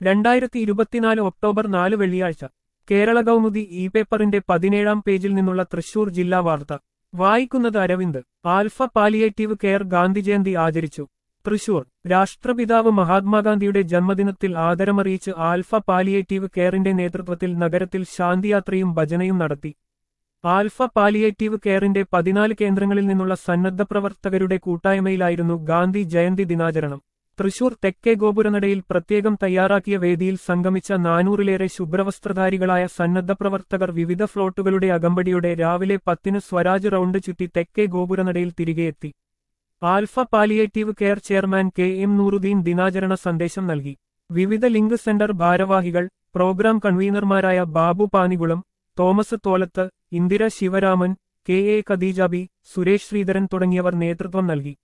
രണ്ടായിരത്തി ഇരുപത്തിനാല് ഒക്ടോബർ നാല് വെള്ളിയാഴ്ച കേരള കൗമുദി ഇ പേപ്പറിന്റെ പതിനേഴാം പേജിൽ നിന്നുള്ള തൃശൂർ ജില്ലാ വാർത്ത വായിക്കുന്നത് Aravind Alpha palliative care Gandhi Jayanti ആചരിച്ചു തൃശൂർ രാഷ്ട്രപിതാവ് മഹാത്മാഗാന്ധിയുടെ ജന്മദിനത്തിൽ ആദരമറിയിച്ച് ആൽഫ പാലിയേറ്റീവ് കെയറിന്റെ നേതൃത്വത്തിൽ നഗരത്തിൽ ശാന്തിയാത്രയും ഭജനയും നടത്തി ആൽഫ പാലിയേറ്റീവ് കെയറിന്റെ പതിനാല് കേന്ദ്രങ്ങളിൽ നിന്നുള്ള സന്നദ്ധ പ്രവർത്തകരുടെ കൂട്ടായ്മയിലായിരുന്നു ഗാന്ധി ജയന്തി ദിനാചരണം തൃശൂർ തെക്കേ ഗോപുരനടയിൽ പ്രത്യേകം തയ്യാറാക്കിയ വേദിയിൽ സംഗമിച്ച നാനൂറിലേറെ ശുഭ്രവസ്ത്രധാരികളായ സന്നദ്ധ പ്രവർത്തകർ വിവിധ ഫ്ലോട്ടുകളുടെ അകമ്പടിയോടെ രാവിലെ പത്തിന് സ്വരാജ് റൗണ്ട് ചുറ്റി തെക്കേ ഗോപുരനടയിൽ തിരികെയെത്തി Alpha palliative care chairman K M Nooruddin ദിനാചരണ സന്ദേശം നൽകി വിവിധ ലിങ്ക് സെന്റർ ഭാരവാഹികൾ പ്രോഗ്രാം കൺവീനർമാരായ Babu Panikulam Thomas Tholath Indira Sivaraman K A Khadeejabi Suresh Sreedharan തുടങ്ങിയവർ നേതൃത്വം നൽകി